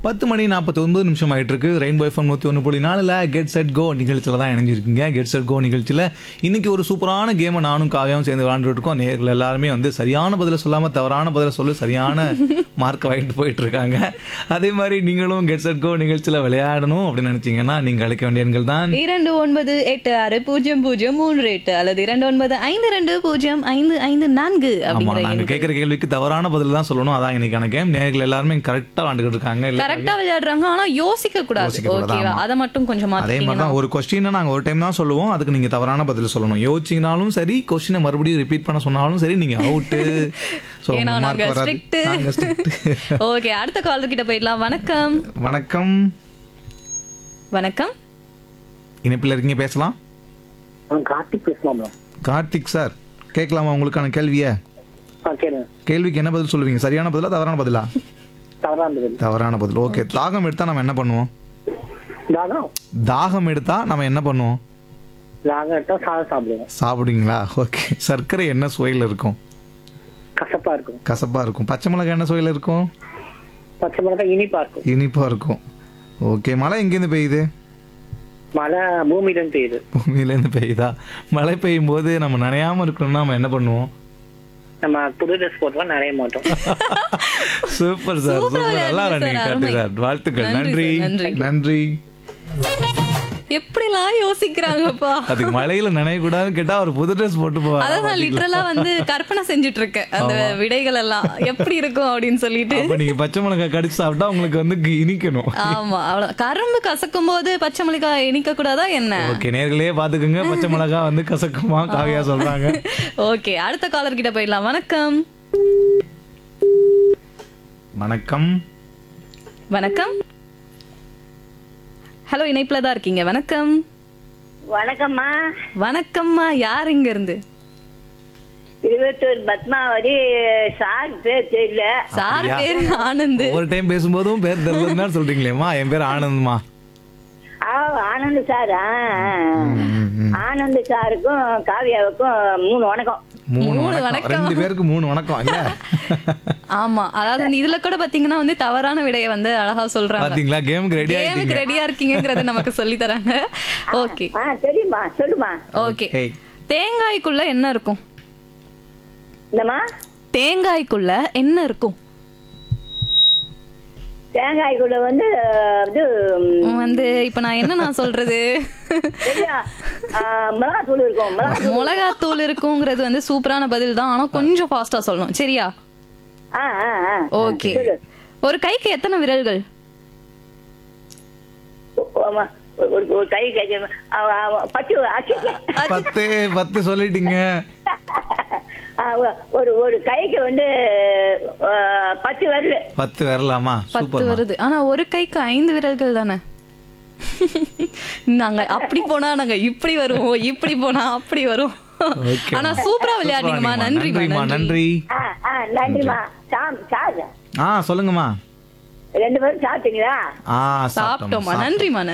பத்து மணி நாற்பத்தி ஒன்பது நிமிஷம் ஆயிட்டு இருக்கு ரெயின்போ எஃப்எம் நூற்றி ஒன்று புள்ளி நாலில் கெட் செட் கோ நிகழ்ச்சியில் தான் இணைஞ்சிருக்கீங்க கெட் செட் கோ நிகழ்ச்சியில் இன்னைக்கு ஒரு சூப்பரான கேமை நானும் காவியாவும் சேர்ந்து விளாண்டுட்டு இருக்கோம் நேரில் எல்லாருமே வந்து சரியான பதிலை சொல்லாமல் தவறான பதிலை சொல்லி சரியான மார்க்கை வாங்கிட்டு போயிட்டு இருக்காங்க அதே மாதிரி நீங்களும் கெட் செட் கோ நிகழ்ச்சியில் விளையாடணும் அப்படின்னு நினைச்சீங்கன்னா நீங்கள் அழைக்க வேண்டிய எண்கள் தான் இரண்டு ஒன்பது எட்டு ஆறு பூஜ்ஜியம் பூஜ்ஜியம் மூன்று எட்டு அல்லது இரண்டு ஒன்பது ஐந்து ரெண்டு பூஜ்ஜியம் ஐந்து ஐந்து நான்கு ஆமா அப்படிங்கிற நாங்க கேட்குற கேள்விக்கு தவறான பதில் தான் சொல்லணும் அதான் இன்னைக்கான கேம் நேர்கள் எல்லாருமே கரெக்டாக விளாண்டுக்கிட்டு இருக்காங்க இல்ல கரெக்டா விளையாடுறாங்க ஆனா யோசிக்க கூடாது யோசிக்க கூடாது, ஓகேவா ஆமா. அதை மட்டும் கொஞ்சம் அதே மாதிரி மாத்திட்டீங்கன்னா தான் ஒரு கொஸ்டினை நாங்கள் ஒரு டைம் தான் சொல்லுவோம் அதுக்கு நீங்கள் தவறான பதில் சொல்லணும் யோசிச்சிங்கனாலும் சரி கொஸ்டினை மறுபடியும் ரிப்பீட் பண்ண சொன்னாலும் சரி நீங்கள் அவுட்டு ஸோ ஏன்னா மார்க் நாங்க வராது ஸ்ட்ரிக்ட் நாங்கள் ஸ்ட்ரிக்ட் ஓகே அடுத்த காலர் கிட்ட போயிடலாம் வணக்கம் வணக்கம் வணக்கம் இணைப்பில் இருக்கீங்க பேசலாம் ஆ கார்த்திக் பேசலாம் மேம் கார்த்திக் சார் கேட்கலாமா உங்களுக்கான கேள்வியை ஆ கேளுங்க கேள்விக்கு என்ன பதில் சொல்லுவீங்க சரியான பதிலா தவறான பதிலா தவறா இருந்தது தவறான பதில் ஓகே தாகம் எடுத்தா நம்ம என்ன பண்ணுவோம் தாகம் தாகம் எடுத்தா நம்ம என்ன பண்ணுவோம் தாகம் எடுத்தா சாதம் சாப்பிடுவோம் சாப்பிடுவீங்களா ஓகே சர்க்கரை என்ன சுவையில் இருக்கும் கசப்பா இருக்கும் கசப்பா இருக்கும் பச்சை மிளகாய் என்ன சுவையில் இருக்கும் பச்சை மிளகாய் இனிப்பா இருக்கும் இனிப்பா இருக்கும் ஓகே மழை எங்கேருந்து பெய்யுது மழை பூமியிடம் பெய்யுது பூமியிலேருந்து பெய்யுதா மழை பெய்யும் போது நம்ம நனையாம இருக்கணும்னா நம்ம என்ன பண்ணுவோம் நம்ம புது ட்ரெஸ் போட்டுலாம் நிறைய மாட்டோம் சூப்பர் சார் Super சூப்பர் நல்லா விளையாடுங்க ரன்னிங் sir, காட்டு அருமை. சார் வாழ்த்துக்கள் நன்றி நன்றி sir, நன்றி. நன்றி எப்படிலாம் யோசிக்கிறாங்கப்பா அதுக்கு மழையில நனைய கூடாதுன்னு கேட்டா ஒரு புது ட்ரெஸ் போட்டு போவாங்க அதான் நான் லிட்டரலா வந்து கற்பனை செஞ்சுட்டு இருக்கேன் அந்த விடைகள் எல்லாம் எப்படி இருக்கும் அப்படின்னு சொல்லிட்டு அப்ப நீங்க பச்சை மிளகாய் கடிச்சு சாப்பிட்டா உங்களுக்கு வந்து கி- இனிக்கணும் ஆமா அவ்வளவு கரும்பு கசக்கும் போது பச்சை மிளகாய் இனிக்க கூடாதா என்ன ஓகே நேர்களே பாத்துக்கோங்க பச்சை மிளகாய் வந்து கசக்குமா காவியா சொல்றாங்க ஓகே அடுத்த காலர் கிட்ட போயிடலாம் வணக்கம் வணக்கம் வணக்கம் ஹலோ இணைப்புல தான் இருக்கீங்க வணக்கம் வணக்கம்மா வணக்கம்மா யார் இங்க இருந்து இருபத்தோரு பத்மாவதி சார் பேர் தெரியல சார் பேரு ஆனந்த் ஒவ்வொரு டைம் பேசும்போதும் பேர் தெரியலன்னு தான் சொல்றீங்களேம்மா என் பேர் ஆனந்த்மா ஆ ஆனந்த் சார் ஆ, ஆ. ஆனந்த் சாருக்கும் காவியாவுக்கும் மூணு வணக்கம் மூணு மூணு வணக்கம் வணக்கம். ரெண்டு பேருக்கு மூணு வணக்கம் இல்ல ஆமா அதாவது வந்து இதுல கூட பாத்தீங்கன்னா வந்து தவறான விடையை வந்து அழகா சொல்றாங்க பாத்தீங்களா கேமுக்கு ரெடி கேமுக்கு ஆயிட்டீங்க ரெடியா இருக்கீங்கங்கறத நமக்கு சொல்லி தராங்க ஓகே ஆ தெரியுமா சொல்லுமா ஓகே ஏய், தேங்காய்க்குள்ள என்ன இருக்கும் இந்தம்மா தேங்காய்க்குள்ள என்ன இருக்கும் தேங்காய்க்குள்ள வந்து இது ம், வந்து இப்ப நான் என்ன நான் சொல்றது சரியா ஆ, மிளகாத்தூள் இருக்கும் மிளகா மிளகாத்தூள் இருக்குங்கிறது வந்து சூப்பரான பதில் தான் ஆனா கொஞ்சம் ஃபாஸ்டா சொல்லணும் சரியா ஆ ஆ ஆ ஓகே சொல்லு. ஒரு கைக்கு எத்தனை விரல்கள் ஆமா, ஒரு- ஒரு ஒரு கை கை ஆ, ஆ, பத்து அச்சி, பத்து பத்து சொல்லிட்டீங்க ஆ, ஒரு ஒரு கைக்கு வந்து ஆ, பத்து வரல பத்து வரலாமா பத்து சூப்பர் வருது ஆனா ஒரு கைக்கு ஐந்து விரல்கள் தானே நாங்க அப்படி போனா நாங்க இப்படி வருவோம் இப்படி போனா அப்படி வரும் ஓகே ஆனா சூப்பரா விளையாடுங்கம்மா நன்றிமா நன்றிம்மா நன்றி நன்றி ஆ ஆ நன்றிம்மா சாம் சார் ஆ சொல்லுங்கம்மா ரெண்டு பேரும் சாப்பிட்டீங்களா ஆ சாப்பிட்டோமா நன்றிமா